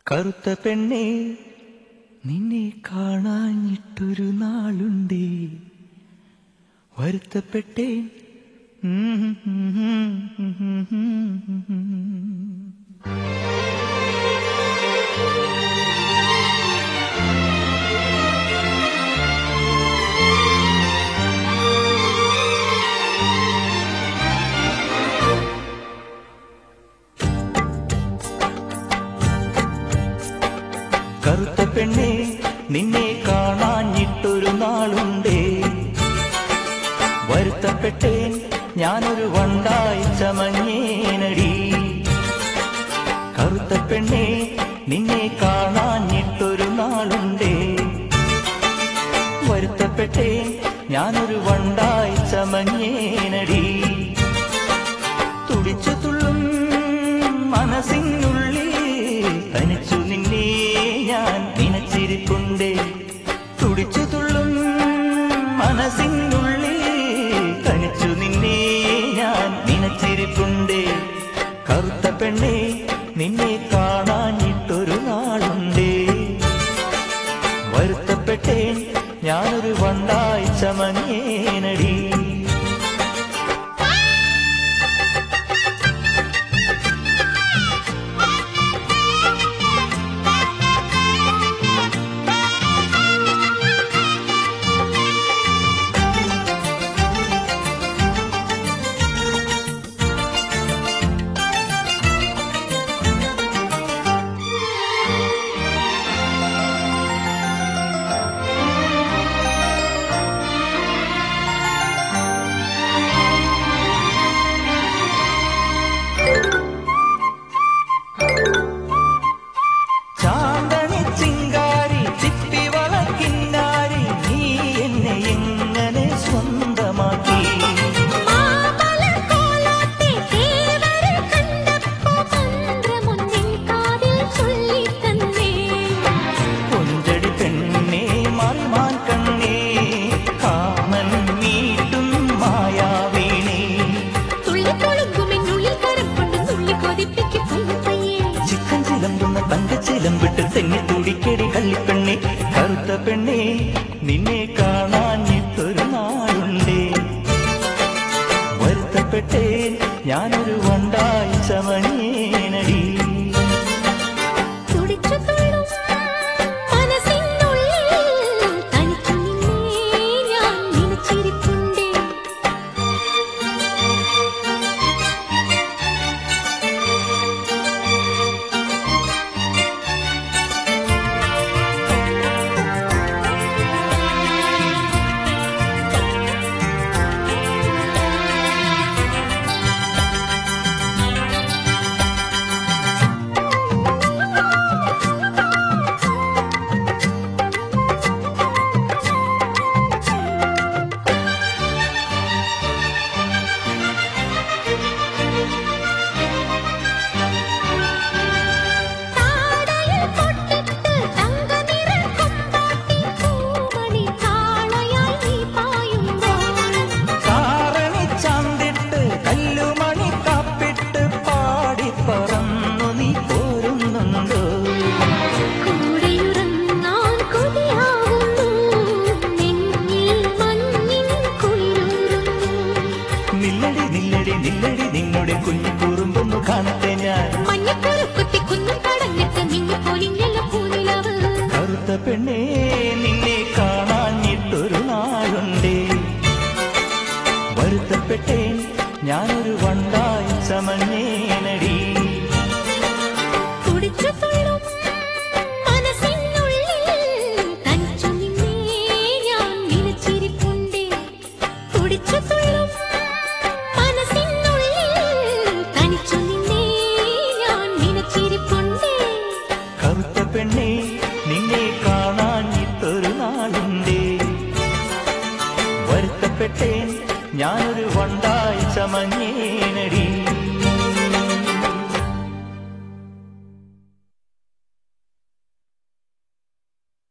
കറുത്ത പെണ്ണെ നിന്നെ കാണാഞ്ഞിട്ടൊരു നാളുണ്ടേ വരുത്തപ്പെട്ടേൻ കറുത്ത പെണ്ണെ നിന്നെ കാണാഞ്ഞിട്ടൊരു നാളുണ്ടേ വരുത്തപ്പെട്ടേൻ ഞാനൊരു വണ്ടായി ചമഞ്ഞേനടി കറുത്ത പെണ്ണെ നിന്നെ കാണാഞ്ഞിട്ടൊരു നാളുണ്ടേ വരുത്തപ്പെട്ടേൻ ഞാനൊരു വണ്ടായി ചമഞ്ഞേനടി തുടിച്ചു തുള്ളും മനസ്സിനുള്ളിൽ തനിച്ചു നിന്നെ ഞാൻ നനച്ചിരിപ്പുണ്ടേ തുടിച്ചു തുള്ളും മനസ്സിനുള്ളിൽ തനിച്ചു നിന്നെ ഞാൻ നനച്ചിരിപ്പുണ്ടേ കറുത്ത പെണ്ണെ നിന്നെ കാണാഞ്ഞിട്ടൊരു നാളുണ്ടേ വരുത്തപ്പെട്ടേൻ ഞാനൊരു വണ്ടായി ചമഞ്ഞേനടി ചാന്തണി ചിങ്കാരി ചിപ്പി വളക്കിന്നാരി നീ എന്നെ എങ്ങനെ സ്വന്തമാക്കി മാമലക്കോലത്തെ തേവരെ കണ്ടപ്പോ മന്ത്രമൊന്നിൻ കാതിൽ ചൊല്ലിത്തന്നേ കൊഞ്ചടി പെണ്ണേ മറിമാൻ കണ്ണേ കാമൻ നീട്ടും മായാവീണേ തുള്ളിക്കൊളുങ്കുമെന്നുള്ളിൽ കരം കൊണ്ട് നുള്ളി കൊതിപ്പിക്കും കുഞ്ഞുപയ്യേ ചിക്കൻ ചിലമ്പുന്ന തങ്കച്ചിലമ്പിട്ട് തെങ്ങി തുടിക്കടി കള്ളിപ്പെണ്ണേ കറുത്ത പെണ്ണേ നിന്നെ കാണാഞ്ഞിട്ടൊരു നാളുണ്ടേ വരുത്തപ്പെട്ടേൻ ഞാനൊരു വണ്ടായി ചമഞ്ഞേനടി തുടിച്ചു തുള്ളും മനസ്സിനുള്ളിൽ തനിച്ചു നിന്നേ ഞാൻ നനച്ചിരിപ്പുണ്ടേ താടയിൽ പൊട്ടിട്ട് തങ്കനിറ കൊണ്ടാട്ടി പൂമണി കാളയായി നീ പായുമ്പോൾ കാരണി ചാന്തിട്ട് കല്ലുമണി കാപ്പിട്ട് പാടി പറന്നു നീ പോരുന്നുണ്ടോ കൂടെയുറങ്ങാൻ കൊതിയാവുന്നു നെഞ്ഞിൽ മഞ്ഞിൻ കുളിരൂറുന്നു നില്ലടി നില്ലടി നില്ലടി നിങ്ങളുടെ കുഞ്ഞു കുറുമ്പൊന്നു കാണട്ടെ ഞാൻ മഞ്ഞക്കുരു കുത്തി കുന്നും തടഞ്ഞിട്ട് മിന്നി പൊലിഞ്ഞല്ല പൂനിലവ് കറുത്ത പെണ്ണേ നിന്നെ കാണാഞ്ഞിട്ടൊരു നാളുണ്ടേ വരുത്തപ്പെട്ടേൻ ഞാനൊരു വണ്ടായി ചമഞ്ഞേനടി തുടിച്ചു തുള്ളും മനസ്സിനുള്ളിൽ തനിച്ചു നിന്നേ ഞാൻ നനച്ചിരിപ്പുണ്ടേ തുടിച്ചു തുള്ളും മനസ്സിനുള്ളിൽ തനിച്ചു നിന്നേ ഞാൻ നനച്ചിരിപ്പുണ്ടേ കറുത്ത പെണ്ണേ നിന്നെ കാണാഞ്ഞിട്ടൊരു നാളുണ്ടേ വരുത്തപ്പെട്ടേൻ ഞാനൊരു വണ്ടായി ചമഞ്ഞേനടി